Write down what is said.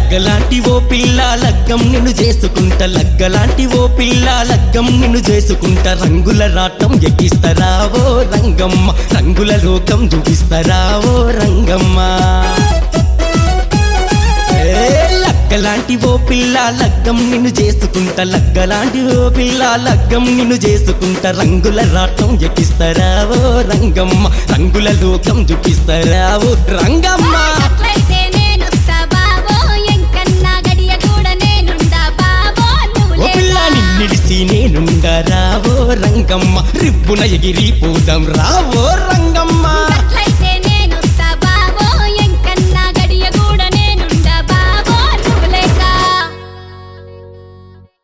లగ్గలాంటి ఓ పిల్ల లగ్గం నిన్ను చేసుకుంటా లగ్గలాంటి ఓ పిల్ల లగ్గం నిన్ను చేసుకుంటా రంగుల రాటం ఎక్కిస్తారా ఓ రంగమ్మ రంగుల లోకం చూపిస్తారా ఓ రంగమ్మ ఏ లగ్గలాంటి ఓ పిల్ల లగ్గం నిన్ను చేసుకుంటా లగ్గలాంటి ఓ పిల్ల లగ్గం నిన్ను చేసుకుంటా రంగుల రాటం ఎక్కిస్తారా ఓ రంగమ్మ రంగుల లోకం చూపిస్తారా ఓ రంగమ్మ అట్లయితే నేనొస్తా బావో ఎంకన్నా గడియ కూడా నేనుండా బావో నువ్వు ఓ పిల్ల లేదా? నిన్నిడిసి నేనుండా రావో రంగమ్మ రిబ్బున ఎగిరి పోదాం రావో రంగమ్మ